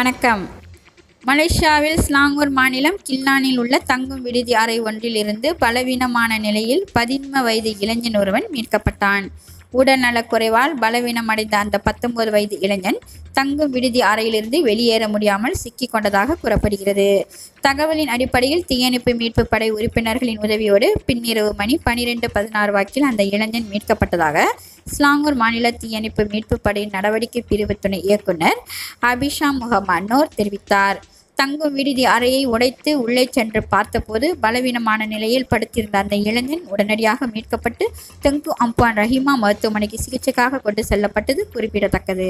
வணக்கம் மலேசியாவில் ஸ்லாங்கூர் மாநிலம் கில்லானில் உள்ள தங்கும் விடுதி அறை ஒன்றில் இருந்து பலவீனமான நிலையில் பதின்ம வயது இளைஞன் ஒருவன் மீட்கப்பட்டான் உடல்நலக்குறைவால் பலவீனமடைந்த அந்த பத்தொன்பது வயது இளைஞன் தங்கும் விடுதி அறையிலிருந்து வெளியேற முடியாமல் சிக்கிக் கொண்டதாக கூறப்படுகிறது தகவலின் அடிப்படையில் தீயணைப்பு மீட்பு படை உறுப்பினர்களின் உதவியோடு பின்னிரவு மணி பனிரெண்டு பதினாறு வாக்கில் அந்த இளைஞன் மீட்கப்பட்டதாக ஸ்லாங்கூர் மாநில தீயணைப்பு மீட்பு படையின் நடவடிக்கை பிரிவு துணை இயக்குனர் அபிஷா முகமது நோர் தெரிவித்தார் தங்கும் விடுதி அறையை உடைத்து உள்ளே சென்று பார்த்தபோது பலவீனமான நிலையில் படுத்திருந்த அந்த இளைஞன் உடனடியாக மீட்கப்பட்டு தெங்கு அம்பான் ரஹிமா மருத்துவமனைக்கு சிகிச்சைக்காக கொண்டு செல்லப்பட்டது குறிப்பிடத்தக்கது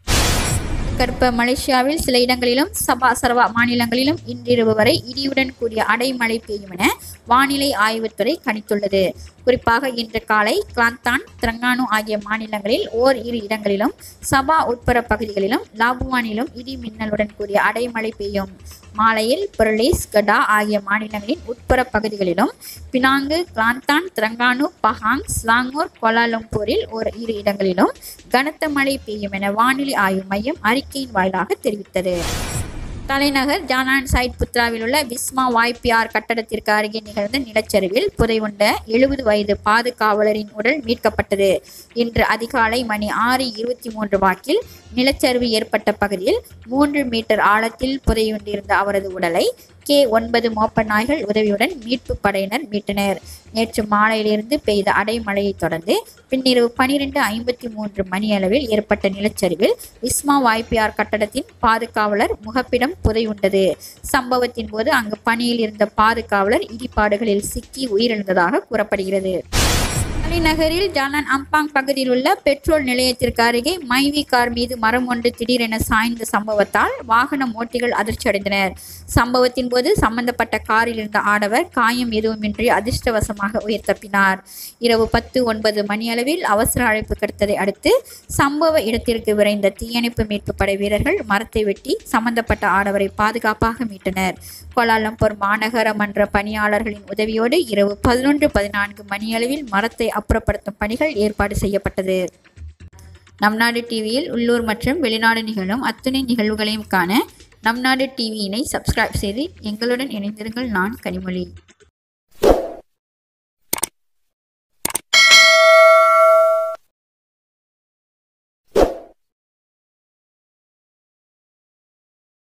கற்ப மலேசியாவில் சில இடங்களிலும் சபா சரவா மாநிலங்களிலும் இன்றிரவு வரை இடியுடன் கூடிய அடைமழை பெய்யும் என வானிலை ஆய்வுத்துறை கணித்துள்ளது குறிப்பாக இன்று காலை கிளாந்தான் திரங்கானு ஆகிய மாநிலங்களில் ஓர் இரு இடங்களிலும் சபா உட்புற பகுதிகளிலும் லாபுவானிலும் இடி மின்னலுடன் கூடிய அடைமழை பெய்யும் மாலையில் பொருளீஸ் கடா ஆகிய மாநிலங்களின் உட்புற பகுதிகளிலும் Penang Kelantan Terengganu Pahang Selangor கோலாலம்பூரில் ஒரு இரு இடங்களிலும் கனத்த மழை பெய்யும் என வானிலை ஆய்வு மையம் அறிக்கையின் வாயிலாக தெரிவித்தது தலைநகர் ஜானான் சைட் புத்ராவில் உள்ள விஸ்மா வாய்ப்பியார் கட்டடத்திற்கு அருகே நிகழ்ந்த நிலச்சரிவில் புதைவுண்ட எழுபது வயது பாதுகாவலரின் உடல் மீட்கப்பட்டது இன்று அதிகாலை மணி ஆறு இருபத்தி மூன்று வாக்கில் நிலச்சரிவு ஏற்பட்ட பகுதியில் மூன்று மீட்டர் ஆழத்தில் புதையுண்டிருந்த அவரது உடலை கே ஒன்பது மோப்ப நாய்கள் உதவியுடன் மீட்பு படையினர் மீட்டனர் நேற்று மாலையிலிருந்து பெய்த அடைமழையை தொடர்ந்து பின்னிரவு பனிரெண்டு ஐம்பத்தி மூன்று மணியளவில் ஏற்பட்ட நிலச்சரிவில் விஸ்மா வாய்ப்பியார் கட்டடத்தின் பாதுகாவலர் முகப்பிடம் புதையுண்டது சம்பவத்தின் போது அங்கு பணியில் இருந்த பாதுகாவலர் இடிபாடுகளில் சிக்கி உயிரிழந்ததாக கூறப்படுகிறது தலைநகரில் ஜாலான் அம்பாங் பகுதியில் உள்ள பெட்ரோல் நிலையத்திற்கு அருகே மைவி கார் மீது மரம் ஒன்று திடீரென சாய்ந்த சம்பவத்தால் வாகன ஓட்டிகள் அதிர்ச்சியடைந்தனர் சம்பவத்தின் போது சம்பந்தப்பட்ட காரில் இருந்த ஆடவர் காயம் எதுவுமின்றி அதிர்ஷ்டவசமாக உயிர் தப்பினார் இரவு பத்து ஒன்பது மணியளவில் அவசர அழைப்பு கிடைத்ததை அடுத்து சம்பவ இடத்திற்கு விரைந்த தீயணைப்பு மீட்பு படை வீரர்கள் மரத்தை வெட்டி சம்பந்தப்பட்ட ஆடவரை பாதுகாப்பாக மீட்டனர் கோலாலம்பூர் மாநகர மன்ற பணியாளர்களின் உதவியோடு இரவு பதினொன்று பதினான்கு மணியளவில் மரத்தை அப்புறப்படுத்தும் பணிகள் ஏற்பாடு செய்யப்பட்டது நம் நாடு டிவியில் உள்ளூர் மற்றும் வெளிநாடு நிகழும் அத்துணை நிகழ்வுகளையும் காண நம் நாடு டிவியினை சப்ஸ்கிரைப் செய்து எங்களுடன் இணைந்திருங்கள் நான் கனிமொழி